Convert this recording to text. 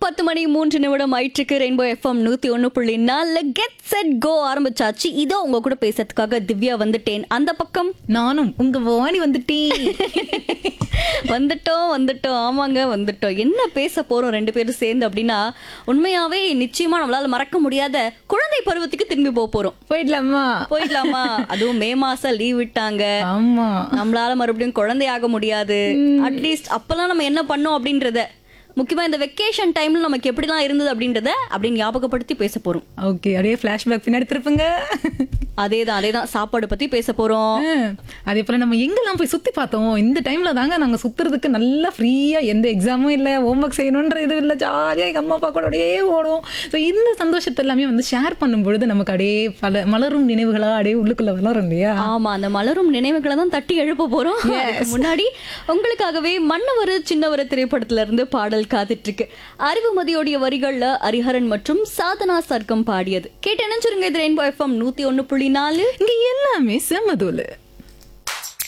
பத்து மணி மூன்று நிமிடம் ஆயிற்றுக்கு ரெயின்போ எஃப்எம் நூத்தி ஒன்னு புள்ளி நாலு கெட் செட் கோ ஆரம்பிச்சாச்சு இதோ உங்க கூட பேசுறதுக்காக திவ்யா வந்துட்டேன் அந்த பக்கம் நானும் உங்க வாணி வந்துட்டேன் வந்துட்டோம் வந்துட்டோம் ஆமாங்க வந்துட்டோம் என்ன பேச போறோம் ரெண்டு பேரும் சேர்ந்து அப்படின்னா உண்மையாவே நிச்சயமா நம்மளால மறக்க முடியாத குழந்தை பருவத்துக்கு திரும்பி போக போறோம் போயிடலாமா போயிடலாமா அதுவும் மே மாசம் லீவ் விட்டாங்க ஆமா நம்மளால மறுபடியும் குழந்தையாக முடியாது அட்லீஸ்ட் அப்பெல்லாம் நம்ம என்ன பண்ணோம் அப்படின்றத முக்கியமா இந்த வெக்கேஷன் டைம்ல நமக்கு எப்படிலாம் இருந்தது அப்படின்றத அப்படி ஞாபகப்படுத்தி பேச போறோம் ஓகே அப்படியே ஃபிளாஷ்பேக் பின்னாடி திருப்புங்க அதேதான் அதேதான் சாப்பாடு பத்தி பேச போறோம் ஆ, அதே போல நம்ம எங்கெல்லாம் போய் சுத்தி பார்த்தோம் இந்த டைம்ல தாங்க நாங்க சுத்துறதுக்கு நல்லா ஃப்ரீயா எந்த எக்ஸாமும் இல்ல ஹோம்ஒர்க் செய்யணுன்ற இது இல்ல ஜாலியா எங்க அம்மா அப்பா கூட அப்படியே ஓடும் ஸோ இந்த சந்தோஷத்தை எல்லாமே வந்து ஷேர் பண்ணும் பொழுது நமக்கு அப்படியே பல மலரும் நினைவுகளா அப்படியே உள்ளுக்குள்ள வளரும் இல்லையா ஆமா அந்த மலரும் நினைவுகளை தான் தட்டி எழுப்ப போறோம் அதுக்கு முன்னாடி உங்களுக்காகவே மன்னவர் சின்னவர் திரைப்படத்துல இருந்து பாடல் காத்துட்டு இருக்கு அறிவுமதியோடைய வரிகள்ல ஹரிஹரன் மற்றும் சாதனா சர்க்கம் பாடியது கேட்டு நினைச்சிருங்க இது ரெயின்போ எஃப்எம் நூத்தி ஒண்ணு புள்ளி நாலு இங்க எல்லாமே செம்மதூளு